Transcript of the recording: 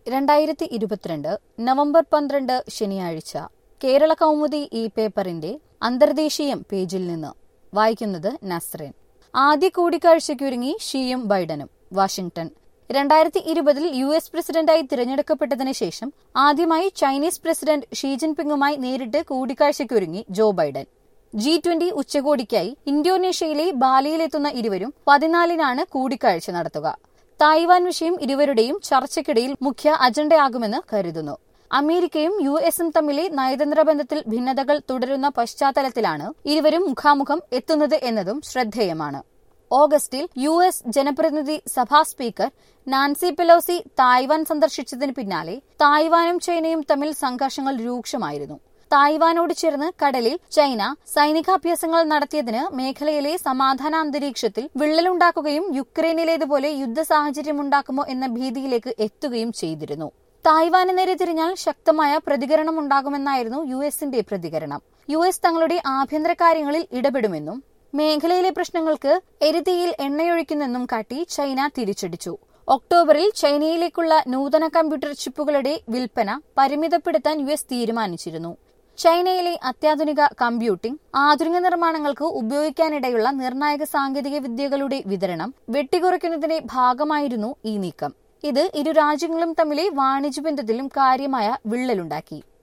രണ്ടായിരത്തി ഇരുപത്തിരണ്ട് നവംബർ പന്ത്രണ്ട് ശനിയാഴ്ച കേരള കൗമുദി ഈ പേപ്പറിന്റെ അന്തർദേശീയം പേജിൽ നിന്ന് വായിക്കുന്നത് നസ്രൻ ആദ്യ കൂടിക്കാഴ്ചയ്ക്കൊരുങ്ങി ഷിയും ബൈഡനും വാഷിംഗ്ടൺ രണ്ടായിരത്തി ഇരുപതിൽ യു എസ് പ്രസിഡന്റായി തിരഞ്ഞെടുക്കപ്പെട്ടതിന് ശേഷം ആദ്യമായി ചൈനീസ് പ്രസിഡന്റ് ഷീ ജിൻപിങ്ങുമായി നേരിട്ട് കൂടിക്കാഴ്ചയ്ക്കൊരുങ്ങി ജോ ബൈഡൻ ജി ട്വന്റി ഉച്ചകോടിക്കായി ഇന്തോനേഷ്യയിലെ ബാലിയിലെത്തുന്ന ഇരുവരും പതിനാലിനാണ് കൂടിക്കാഴ്ച നടത്തുക തായ്വാൻ വിഷയം ഇരുവരുടെയും ചർച്ചയ്ക്കിടയിൽ മുഖ്യ അജണ്ടയാകുമെന്ന് കരുതുന്നു അമേരിക്കയും യു എസും തമ്മിലെ നയതന്ത്ര ബന്ധത്തിൽ ഭിന്നതകൾ തുടരുന്ന പശ്ചാത്തലത്തിലാണ് ഇരുവരും മുഖാമുഖം എത്തുന്നത് എന്നതും ശ്രദ്ധേയമാണ് ഓഗസ്റ്റിൽ യു എസ് ജനപ്രതിനിധി സഭാ സ്പീക്കർ നാൻസി പെലോസി തായ്വാൻ സന്ദർശിച്ചതിന് പിന്നാലെ തായ്വാനും ചൈനയും തമ്മിൽ സംഘർഷങ്ങൾ രൂക്ഷമായിരുന്നു തായ്വാനോട് ചേർന്ന് കടലിൽ ചൈന സൈനികാഭ്യാസങ്ങൾ നടത്തിയതിന് മേഖലയിലെ സമാധാന അന്തരീക്ഷത്തിൽ വിള്ളലുണ്ടാക്കുകയും യുക്രൈനിലേതുപോലെ യുദ്ധ സാഹചര്യമുണ്ടാക്കുമോ എന്ന ഭീതിയിലേക്ക് എത്തുകയും ചെയ്തിരുന്നു തായ്വാന് നേരെ തിരിഞ്ഞാൽ ശക്തമായ പ്രതികരണമുണ്ടാകുമെന്നായിരുന്നു യു എസിന്റെ പ്രതികരണം യു എസ് തങ്ങളുടെ ആഭ്യന്തര കാര്യങ്ങളിൽ ഇടപെടുമെന്നും മേഖലയിലെ പ്രശ്നങ്ങൾക്ക് എരുതിയിൽ എണ്ണയൊഴിക്കുന്നെന്നും കാട്ടി ചൈന തിരിച്ചടിച്ചു ഒക്ടോബറിൽ ചൈനയിലേക്കുള്ള നൂതന കമ്പ്യൂട്ടർ ചിപ്പുകളുടെ വിൽപ്പന പരിമിതപ്പെടുത്താൻ യു എസ് തീരുമാനിച്ചിരുന്നു ചൈനയിലെ അത്യാധുനിക കമ്പ്യൂട്ടിംഗ് ആധുനിക നിർമ്മാണങ്ങൾക്ക് ഉപയോഗിക്കാനിടയുള്ള നിർണായക സാങ്കേതിക വിദ്യകളുടെ വിതരണം വെട്ടിക്കുറയ്ക്കുന്നതിന്റെ ഭാഗമായിരുന്നു ഈ നീക്കം ഇത് ഇരു രാജ്യങ്ങളും തമ്മിലെ വാണിജ്യ ബന്ധത്തിലും കാര്യമായ വിള്ളലുണ്ടാക്കി